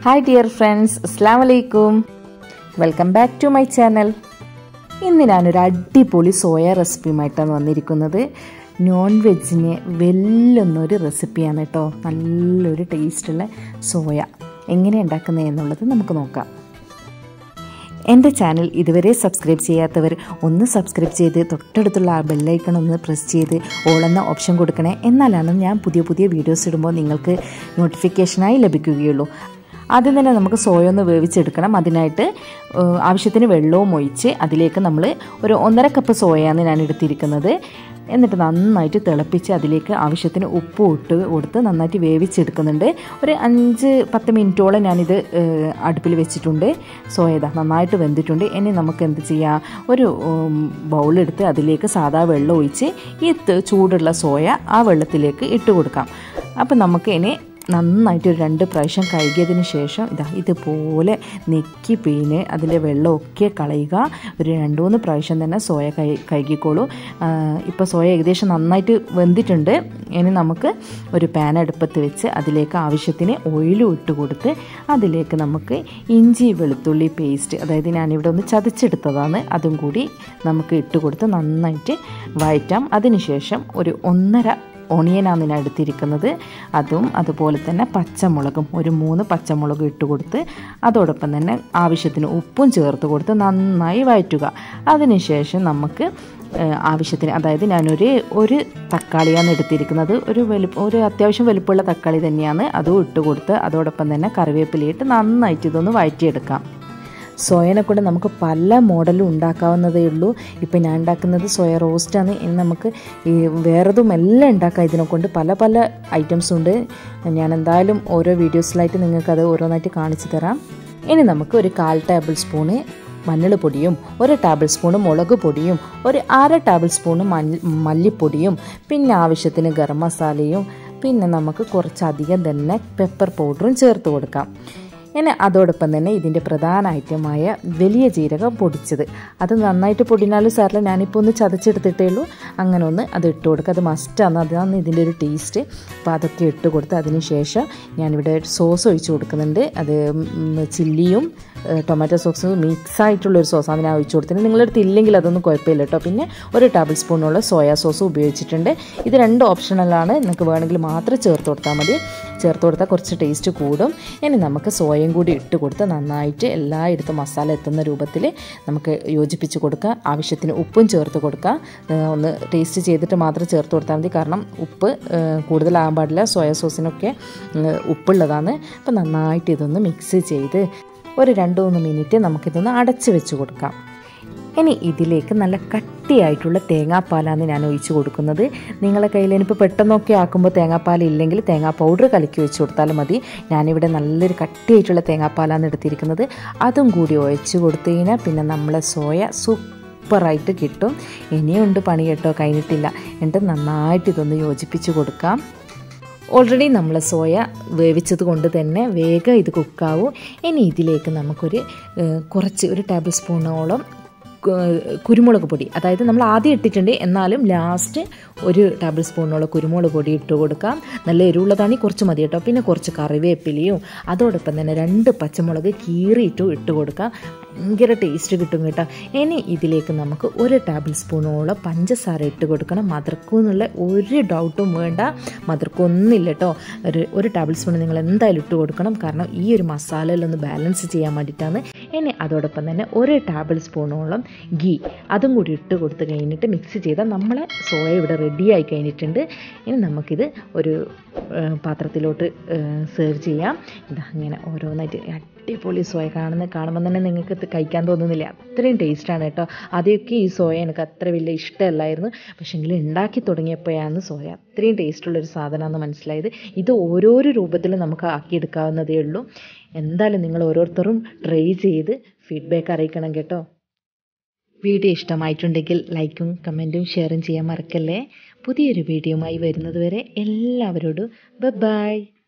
hi dear friends അസ്സാം വലൈക്കും welcome back to my channel ഇന്ന് ഞാനൊരു അടിപൊളി സോയ റെസിപ്പിയുമായിട്ടാണ് വന്നിരിക്കുന്നത് നോൺ വെജിനെ വെല്ലുന്നൊരു റെസിപ്പിയാണ് കേട്ടോ നല്ലൊരു ടേസ്റ്റുള്ള സോയ എങ്ങനെ ഉണ്ടാക്കുന്നത് എന്നുള്ളത് നമുക്ക് നോക്കാം എൻ്റെ ചാനൽ ഇതുവരെ സബ്സ്ക്രൈബ് ചെയ്യാത്തവർ ഒന്ന് സബ്സ്ക്രൈബ് ചെയ്ത് തൊട്ടടുത്തുള്ള ആ ബെല്ലൈക്കൺ ഒന്ന് പ്രസ് ചെയ്ത് ഓളെന്ന ഓപ്ഷൻ കൊടുക്കണേ എന്നാലാണ് ഞാൻ പുതിയ പുതിയ വീഡിയോസ് ഇടുമ്പോൾ നിങ്ങൾക്ക് നോട്ടിഫിക്കേഷനായി ലഭിക്കുകയുള്ളൂ ആദ്യം തന്നെ നമുക്ക് സോയ ഒന്ന് വേവിച്ചെടുക്കണം അതിനായിട്ട് ഏഹ്, ആവശ്യത്തിന് വെള്ളവും ഒഴിച്ച് അതിലേക്ക് നമ്മൾ ഒരു ഒന്നര കപ്പ് സോയയാണ് ഞാൻ എടുത്തിരിക്കുന്നത് എന്നിട്ട് നന്നായിട്ട് തിളപ്പിച്ച് അതിലേക്ക് ആവശ്യത്തിന് ഉപ്പ് ഇട്ട് കൊടുത്ത് നന്നായിട്ട് വേവിച്ചെടുക്കുന്നുണ്ട് ഒരു അഞ്ച് പത്ത് മിനിറ്റോളം ഞാനിത് ഏഹ്, അടുപ്പിൽ വെച്ചിട്ടുണ്ട് സോയ ഇതാ നന്നായിട്ട് വെന്തിട്ടുണ്ട് ഇനി നമുക്ക് എന്ത് ചെയ്യാം ഒരു ഉം, ബൗളെടുത്ത് അതിലേക്ക് സാധാ വെള്ളം ഒഴിച്ച് ഈ ത- ചൂടുള്ള സോയ ആ വെള്ളത്തിലേക്ക് ഇട്ട് കൊടുക്കാം അപ്പം നമുക്ക് ഇനി നന്നായിട്ട് ഒരു രണ്ട് പ്രാവശ്യം കഴുകിയതിന് ശേഷം ഇതാ ഇതുപോലെ നെക്കി പിഴിഞ്ഞ് അതിൻ്റെ വെള്ളമൊക്കെ കളയുക ഒരു രണ്ട് മൂന്ന് പ്രാവശ്യം തന്നെ സോയ കൈ കഴുകിക്കോളൂ ഇപ്പോൾ സോയ ഏകദേശം നന്നായിട്ട് വെന്തിട്ടുണ്ട് ഇനി നമുക്ക് ഒരു പാൻ അടുപ്പത്ത് വെച്ച് അതിലേക്ക് ആവശ്യത്തിന് ഓയിലും ഇട്ട് കൊടുത്ത് അതിലേക്ക് നമുക്ക് ഇഞ്ചി വെളുത്തുള്ളി പേസ്റ്റ് അതായത് ഞാനിവിടെ ഒന്ന് ചതച്ചെടുത്തതാണ് അതും കൂടി നമുക്ക് ഇട്ട് കൊടുത്ത് നന്നായിട്ട് വഴറ്റാം അതിനുശേഷം ഒരു ഒന്നര ഓണിയനാണ് ഞാൻ എടുത്തിരിക്കുന്നത് അതും അതുപോലെ തന്നെ പച്ചമുളകും ഒരു മൂന്ന് പച്ചമുളകും ഇട്ട് കൊടുത്ത് അതോടൊപ്പം തന്നെ ആവശ്യത്തിന് ഉപ്പും ചേർത്ത് കൊടുത്ത് നന്നായി വഴറ്റുക അതിനുശേഷം നമുക്ക് ഏഹ്, ആവശ്യത്തിന് അതായത് ഞാനൊരു ഒരു തക്കാളിയാണ് എടുത്തിരിക്കുന്നത് ഒരു വലുപ്പം ഒരു അത്യാവശ്യം വലുപ്പമുള്ള തക്കാളി തന്നെയാണ് അതും ഇട്ട് കൊടുത്ത് അതോടൊപ്പം തന്നെ കറിവേപ്പിലയിട്ട് നന്നായിട്ട് ഇതൊന്ന് വഴറ്റിയെടുക്കാം സോയനെ കൊണ്ട് നമുക്ക് പല മോഡലും ഉണ്ടാക്കാവുന്നതേ ഉള്ളൂ ഇപ്പം ഞാൻ ഉണ്ടാക്കുന്നത് സോയ റോസ്റ്റാണ് ഇനി നമുക്ക് ഈ വേറെതും എല്ലാം ഉണ്ടാക്കാം ഇതിനെ കൊണ്ട് പല പല ഐറ്റംസ് ഉണ്ട് ഞാൻ എന്തായാലും ഓരോ വീഡിയോസിലായിട്ട് നിങ്ങൾക്കത് ഓരോന്നായിട്ട് കാണിച്ചു തരാം ഇനി നമുക്ക് ഒരു കാൽ ടേബിൾ സ്പൂണ് മഞ്ഞൾ പൊടിയും ഒരു ടേബിൾ സ്പൂണ് മുളക് പൊടിയും ഒരു അര ടേബിൾ സ്പൂണ് മഞ്ഞ മല്ലിപ്പൊടിയും പിന്നെ ആവശ്യത്തിന് ഗരം മസാലയും പിന്നെ നമുക്ക് കുറച്ചധികം തന്നെ പെപ്പർ പൗഡറും ചേർത്ത് കൊടുക്കാം ഇനി അതോടൊപ്പം തന്നെ ഇതിൻ്റെ പ്രധാന ഐറ്റമായ വലിയ ജീരകം പൊടിച്ചത് അത് നന്നായിട്ട് പൊടിനാലും സാറില്ല ഞാനിപ്പോൾ ഒന്ന് ചതച്ചെടുത്തിട്ടേ ഉള്ളൂ അങ്ങനെ ഒന്ന് അത് ഇട്ട് കൊടുക്കുക അത് മസ്റ്റാണ് അതാണ് ഇതിൻ്റെ ഒരു ടേസ്റ്റ് അപ്പോൾ അതൊക്കെ ഇട്ട് കൊടുത്ത് അതിന് ശേഷം ഞാനിവിടെ സോസ് ഒഴിച്ച് കൊടുക്കുന്നുണ്ട് അത് ചില്ലിയും ടൊമാറ്റോ സോസ് മിക്സ് ആയിട്ടുള്ള ഒരു സോസാണ് ഞാൻ ഒഴിച്ച് കൊടുത്തിട്ടുണ്ട് നിങ്ങളടുത്ത് ഇല്ലെങ്കിൽ അതൊന്നും കുഴപ്പമില്ല കേട്ടോ പിന്നെ ഒരു ടേബിൾ സ്പൂണുള്ള സോയാ സോസ് ഉപയോഗിച്ചിട്ടുണ്ട് ഇത് രണ്ട് ഓപ്ഷണലാണ് നിങ്ങൾക്ക് വേണമെങ്കിൽ മാത്രം ചേർത്ത് കൊടുത്താൽ മതി ചേർത്ത് കൊടുത്താൽ കുറച്ച് ടേസ്റ്റ് കൂടും ഇനി നമുക്ക് സോയയും കൂടി ഇട്ട് കൊടുത്ത് നന്നായിട്ട് എല്ലായിടത്തും മസാല എത്തുന്ന രൂപത്തിൽ നമുക്ക് യോജിപ്പിച്ച് കൊടുക്കുക ആവശ്യത്തിന് ഉപ്പും ചേർത്ത് കൊടുക്കുക ഏഹ് ഒന്ന് ടേസ്റ്റ് ചെയ്തിട്ട് മാത്രം ചേർത്ത് കൊടുത്താൽ മതി കാരണം ഉപ്പ് ഏഹ് കൂടുതലാകാൻ പാടില്ല സോയ സോസിനൊക്കെ ഏഹ് ഉപ്പുള്ളതാണ് അപ്പോൾ നന്നായിട്ട് ഇതൊന്ന് മിക്സ് ചെയ്ത് ഒരു രണ്ട് മൂന്ന് മിനിറ്റ് നമുക്കിതൊന്ന് അടച്ച് വെച്ച് കൊടുക്കാം ഇനി ഇതിലേക്ക് നല്ല കട്ടിയായിട്ടുള്ള തേങ്ങാപ്പാലാണ് ഞാൻ ഒഴിച്ച് കൊടുക്കുന്നത് നിങ്ങളെ കയ്യിൽ ഇനിയിപ്പോൾ പെട്ടെന്നൊക്കെ ആക്കുമ്പോൾ തേങ്ങാപ്പാൽ ഇല്ലെങ്കിൽ തേങ്ങാ പൗഡർ കലക്കി ഒഴിച്ച് കൊടുത്താലും മതി ഞാനിവിടെ നല്ലൊരു കട്ടിയായിട്ടുള്ള തേങ്ങാപ്പാലാണ് എടുത്തിരിക്കുന്നത് അതും കൂടി ഒഴിച്ച് കൊടുത്തു കഴിഞ്ഞാൽ പിന്നെ നമ്മളെ സോയ സൂപ്പറായിട്ട് കിട്ടും ഇനിയുണ്ട് പണി കേട്ടോ കഴിഞ്ഞിട്ടില്ല എന്നിട്ട് നന്നായിട്ട് ഇതൊന്ന് യോജിപ്പിച്ച് കൊടുക്കാം ഓൾറെഡി നമ്മൾ സോയ വേവിച്ചത് കൊണ്ട് തന്നെ വേഗം ഇത് കുക്കാവും ഇനി ഇതിലേക്ക് നമുക്കൊരു ഏഹ്, കുറച്ച് ഒരു ടേബിൾ സ്പൂണോളം കു- കുരുമുളക് പൊടി അതായത് നമ്മൾ ആദ്യം ഇട്ടിട്ടുണ്ട് എന്നാലും ലാസ്റ്റ് ഒരു ടേബിൾ സ്പൂണോളം കുരുമുളക് പൊടി ഇട്ട് കൊടുക്കാം നല്ല എരിവുള്ളതാണെങ്കിൽ കുറച്ച് മതി കേട്ടോ പിന്നെ കുറച്ച് കറിവേപ്പിലയും അതോടൊപ്പം തന്നെ രണ്ട് പച്ചമുളക് കീറിയിട്ടും ഇട്ട് കൊടുക്കാം ഭയങ്കര ടേസ്റ്റ് കിട്ടും കേട്ടോ ഇനി ഇതിലേക്ക് നമുക്ക് ഒരു ടേബിൾ സ്പൂണോളം പഞ്ചസാര ഇട്ട് കൊടുക്കണം മധുരക്കൂന്നുള്ള ഒരു ഡൗട്ടും വേണ്ട മധുരക്കൊന്നുമില്ല കേട്ടോ ഒരു ഒരു ടേബിൾ സ്പൂൺ നിങ്ങൾ എന്തായാലും ഇട്ട് കൊടുക്കണം കാരണം ഈ ഒരു മസാലയിലൊന്ന് ബാലൻസ് ചെയ്യാൻ വേണ്ടിയിട്ടാണ് ഇനി അതോടൊപ്പം തന്നെ ഒരു ടേബിൾ സ്പൂണോളം ഗീ അതും കൂടി ഇട്ട് കൊടുത്ത് കഴിഞ്ഞിട്ട് മിക്സ് ചെയ്താൽ നമ്മളെ സോയ ഇവിടെ റെഡി ആയി കഴിഞ്ഞിട്ടുണ്ട് ഇനി നമുക്കിത് ഒരു ആ, പാത്രത്തിലോട്ട് സെർവ് ചെയ്യാം ഇതാ ഇങ്ങനെ ഓരോന്നായിട്ട് അടിപൊളി സോയ കാണുന്ന കാണുമ്പോൾ തന്നെ നിങ്ങൾക്ക് ഇത് കഴിക്കാൻ തോന്നുന്നില്ല അത്രയും ടേസ്റ്റാണ് കേട്ടോ ആദ്യമൊക്കെ ഈ സോയ എനിക്ക് അത്ര വലിയ ഇഷ്ടമല്ലായിരുന്നു പക്ഷേങ്കിൽ ഉണ്ടാക്കി തുടങ്ങിയപ്പോഴാണ് സോയ അത്രയും ടേസ്റ്റുള്ളൊരു സാധനമാണെന്ന് മനസ്സിലായത് ഇത് ഓരോരോ രൂപത്തിൽ നമുക്ക് ആക്കിയെടുക്കാവുന്നതേ ഉള്ളൂ എന്തായാലും നിങ്ങൾ ഓരോരുത്തരും ട്രൈ ചെയ്ത് ഫീഡ്ബാക്ക് അറിയിക്കണം കേട്ടോ വീഡിയോ ഇഷ്ടമായിട്ടുണ്ടെങ്കിൽ ലൈക്കും കമൻറ്റും ഷെയറും ചെയ്യാൻ മറക്കല്ലേ പുതിയൊരു വീഡിയോയുമായി വരുന്നതുവരെ എല്ലാവരോടും ബൈ